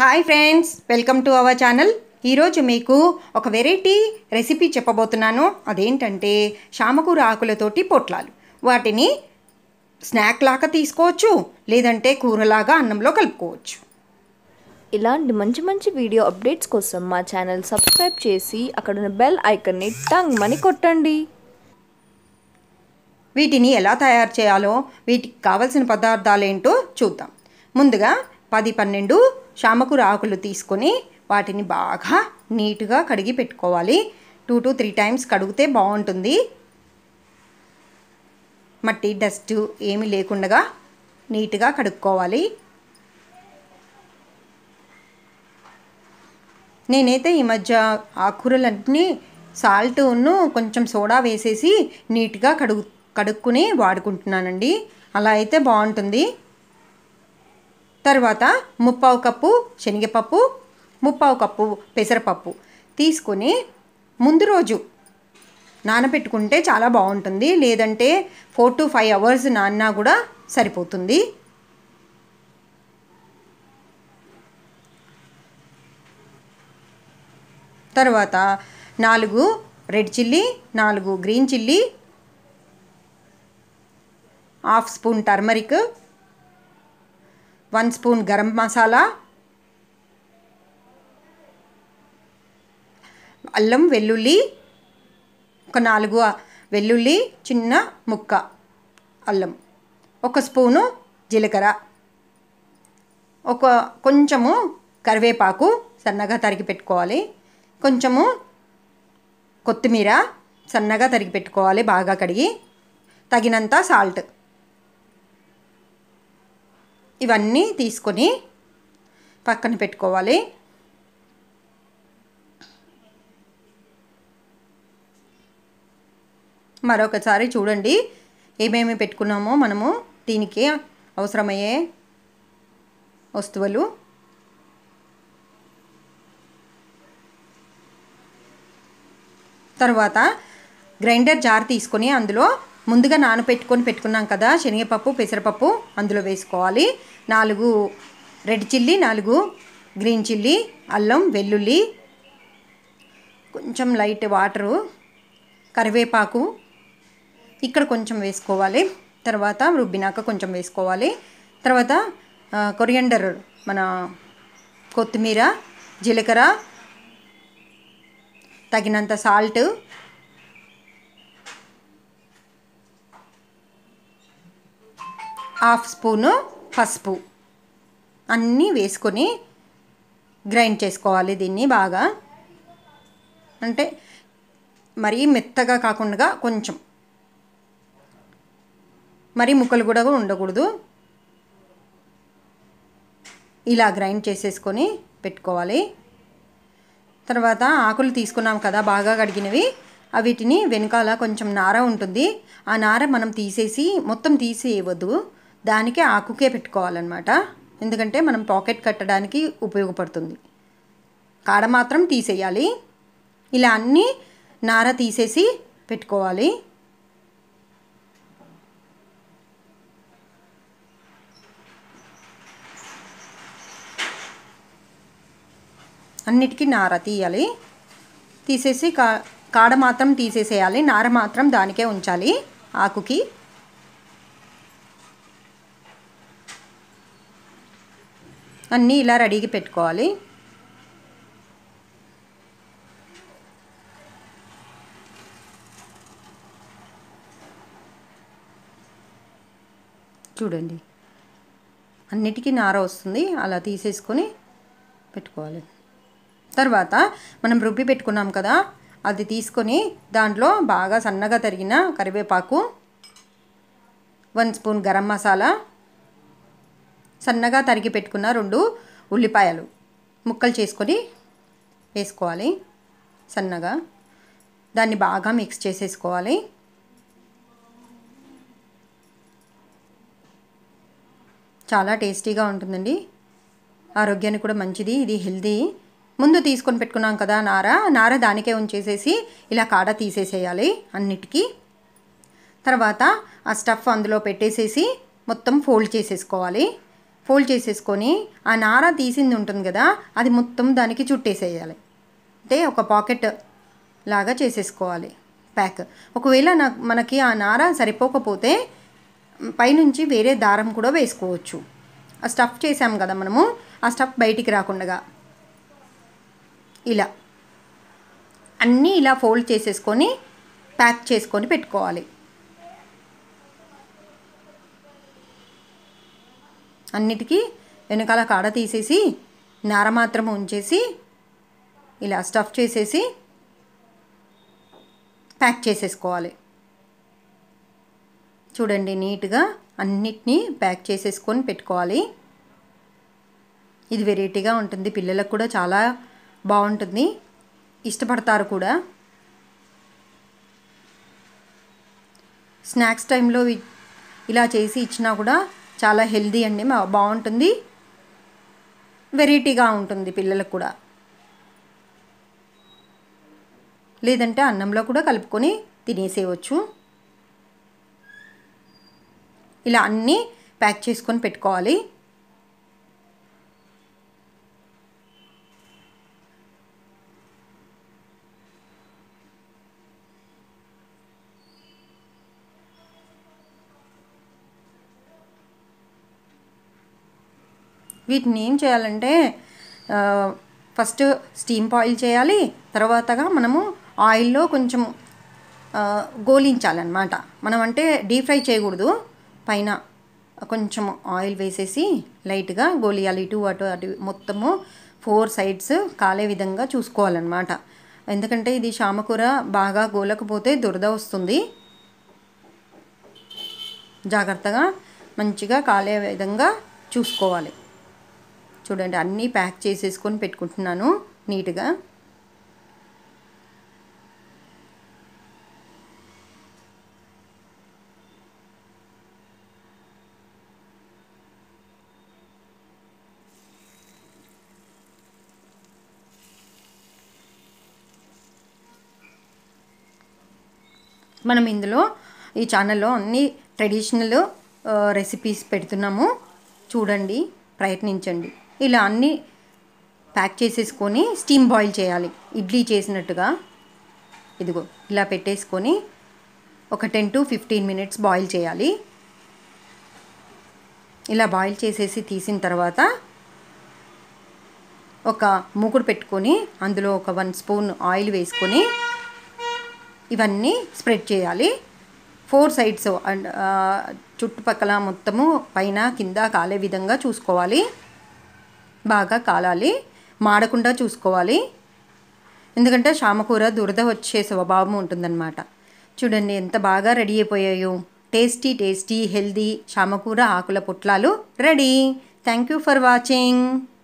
hi friends welcome to our channel ఈరోజు మీకు ఒక వెరైటీ రెసిపీ చెప్పబోతున్నాను అదేంటంటే శామకూర ఆకులతోటి పొట్లాలు వాటిని స్నాక్ లాగా తీసుకోవచ్చు లేదంటే కూరలాగా అన్నంలో కలుపుకోవచ్చు ఇలాంటి మంచి మంచి వీడియో అప్డేట్స్ కోసం మా ఛానల్ సబ్స్క్రైబ్ చేసి అక్కడున్న బెల్ ఐకన్ని టంగ్ మని కొట్టండి వీటిని ఎలా తయారు చేయాలో వీటికి కావలసిన పదార్థాలు ఏంటో చూద్దాం ముందుగా పది పన్నెండు శామకూర ఆకులు తీసుకొని వాటిని బాగా నీట్గా కడిగి పెట్టుకోవాలి టూ టు త్రీ టైమ్స్ కడిగితే బాగుంటుంది మట్టి డస్ట్ ఏమీ లేకుండా నీట్గా కడుక్కోవాలి నేనైతే ఈ మధ్య ఆకుకూరలన్నీ సాల్ట్ను కొంచెం సోడా వేసేసి నీట్గా కడుగు కడుక్కుని వాడుకుంటున్నానండి అలా అయితే బాగుంటుంది తర్వాత ముప్పావు కప్పు శనగపప్పు ముప్పావు కప్పు పెసరపప్పు తీసుకొని ముందు రోజు నానబెట్టుకుంటే చాలా బాగుంటుంది లేదంటే ఫోర్ టు ఫైవ్ అవర్స్ నాన్నా కూడా సరిపోతుంది తర్వాత నాలుగు రెడ్ చిల్లీ నాలుగు green chilli half spoon turmeric one spoon garam masala అల్లం వెల్లుల్లి ఒక నాలుగు వెల్లుల్లి చిన్న ముక్క అల్లం ఒక స్పూను జీలకర్ర ఒక కొంచెము కరివేపాకు సన్నగా తరిగి పెట్టుకోవాలి కొంచెము కొత్తిమీర సన్నగా తరిగి పెట్టుకోవాలి బాగా కడిగి తగినంత సాల్ట్ ఇవన్నీ తీసుకొని పక్కన పెట్టుకోవాలి మరొకసారి చూడండి ఏమేమి పెట్టుకున్నామో మనము దీనికి అవసరమయ్యే వస్తువులు తర్వాత గ్రైండర్ జార్ తీసుకొని అందులో ముందుగా నానబెట్టుకొని పెట్టుకున్నాం కదా శనగపప్పు పెసరపప్పు అందులో వేసుకోవాలి నాలుగు రెడ్ చిల్లీ నాలుగు గ్రీన్ చిల్లీ అల్లం వెల్లుల్లి కొంచెం లైట్ వాటరు కరివేపాకు ఇక్కడ కొంచెం వేసుకోవాలి తర్వాత రుబ్బినాక కొంచెం వేసుకోవాలి తర్వాత కొరియండర్ మన కొత్తిమీర జీలకర్ర తగినంత సాల్ట్ హాఫ్ స్పూను పసుపు అన్నీ వేసుకొని గ్రైండ్ చేసుకోవాలి దీన్ని బాగా అంటే మరీ మెత్తగా కాకుండా కొంచెం మరీ ముక్కలు కూడా ఉండకూడదు ఇలా గ్రైండ్ చేసేసుకొని పెట్టుకోవాలి తర్వాత ఆకులు తీసుకున్నాం కదా బాగా కడిగినవి వీటిని వెనకాల కొంచెం నార ఉంటుంది ఆ నార మనం తీసేసి మొత్తం తీసేయవద్దు దానికే ఆకుకే పెట్టుకోవాలన్నమాట ఎందుకంటే మనం పాకెట్ కట్టడానికి ఉపయోగపడుతుంది కాడ మాత్రం తీసేయాలి ఇలా అన్నీ నార తీసేసి పెట్టుకోవాలి అన్నిటికీ నార తీయాలి తీసేసి కా కాడ మాత్రం తీసేసేయాలి నార మాత్రం దానికే ఉంచాలి ఆకుకి అన్నీ ఇలా రెడీగా పెట్టుకోవాలి చూడండి అన్నిటికీ నార వస్తుంది అలా తీసేసుకొని పెట్టుకోవాలి తర్వాత మనం రుబ్బి పెట్టుకున్నాం కదా అది తీసుకొని దాంట్లో బాగా సన్నగా తరిగిన కరివేపాకు వన్ స్పూన్ గరం మసాలా సన్నగా తరిగి పెట్టుకున్న రెండు ఉల్లిపాయలు ముక్కలు చేసుకొని వేసుకోవాలి సన్నగా దాన్ని బాగా మిక్స్ చేసేసుకోవాలి చాలా టేస్టీగా ఉంటుందండి ఆరోగ్యానికి కూడా మంచిది ఇది హెల్దీ ముందు తీసుకొని పెట్టుకున్నాం కదా నార నార దానికే ఉంచేసేసి ఇలా కాడ తీసేసేయాలి అన్నిటికీ తర్వాత ఆ స్టఫ్ అందులో పెట్టేసేసి మొత్తం ఫోల్డ్ చేసేసుకోవాలి ఫోల్డ్ చేసేసుకొని ఆ నార తీసింది ఉంటుంది కదా అది మొత్తం దానికి చుట్టేసేయాలి అంటే ఒక పాకెట్ లాగా చేసేసుకోవాలి ప్యాక్ ఒకవేళ నాకు మనకి ఆ నార సరిపోకపోతే పైనుంచి వేరే దారం కూడా వేసుకోవచ్చు ఆ స్టఫ్ చేసాం కదా మనము ఆ స్టఫ్ బయటికి రాకుండా ఇలా అన్నీ ఇలా ఫోల్డ్ చేసేసుకొని ప్యాక్ చేసుకొని పెట్టుకోవాలి అన్నిటికీ వెనకాల కాడ తీసేసి నార మాత్రం ఉంచేసి ఇలా స్టఫ్ చేసేసి ప్యాక్ చేసేసుకోవాలి చూడండి నీట్గా అన్నిటినీ ప్యాక్ చేసేసుకొని పెట్టుకోవాలి ఇది వెరైటీగా ఉంటుంది పిల్లలకు కూడా చాలా బాగుంటుంది ఇష్టపడతారు కూడా స్నాక్స్ టైంలో ఇ- ఇలా చేసి ఇచ్చినా కూడా చాలా హెల్దీ అండి మా- బాగుంటుంది వెరైటీగా ఉంటుంది పిల్లలకు కూడా లేదంటే అన్నంలో కూడా కలుపుకొని తినేసేయవచ్చు ఇలా అన్నీ ప్యాక్ చేసుకొని పెట్టుకోవాలి వీటిని ఏం చేయాలంటే ఆ, ఫస్ట్ స్టీమ్ ఆయిల్ చేయాలి తర్వాతగా మనము ఆయిల్లో కొంచెం ఆ, గోలించాలన్నమాట మనం అంటే డీప్ ఫ్రై చేయకూడదు పైన కొంచెం ఆయిల్ వేసేసి లైట్గా గోలియాలి ఇటు అటు అటు మొత్తము ఫోర్ సైడ్స్ కాలే విధంగా చూసుకోవాలన్నమాట ఎందుకంటే ఇది శామకూర బాగా గోలకపోతే దురద వస్తుంది జాగ్రత్తగా మంచిగా కాలే విధంగా చూసుకోవాలి చూడండి అన్నీ ప్యాక్ చేసేసుకొని పెట్టుకుంటున్నాను నీట్గా మనం ఇందులో ఈ ఛానల్లో అన్ని ట్రెడిషనల్ రెసిపీస్ పెడుతున్నాము చూడండి ప్రయత్నించండి ఇలా అన్నీ ప్యాక్ చేసేసుకొని స్టీమ్ బాయిల్ చేయాలి ఇడ్లీ చేసినట్టుగా ఇదిగో ఇలా పెట్టేసుకొని ఒక ten to fifteen minutes boil చేయాలి ఇలా బాయిల్ చేసేసి తీసిన తర్వాత ఒక మూకుడు పెట్టుకొని అందులో ఒక వన్ స్పూన్ ఆయిల్ వేసుకొని ఇవన్నీ స్ప్రెడ్ చేయాలి ఫోర్ సైడ్స్ అండ్ ఆ, చుట్టుపక్కల మొత్తము పైన కింద కాలే విధంగా చూసుకోవాలి బాగా కాలాలి మాడకుండా చూసుకోవాలి ఎందుకంటే శామకూర దురద వచ్చే స్వభావం ఉంటుందన్నమాట చూడండి ఎంత బాగా రెడీ అయిపోయాయో టేస్టీ టేస్టీ హెల్దీ శామకూర ఆకుల పుట్లాలు ready thank you for watching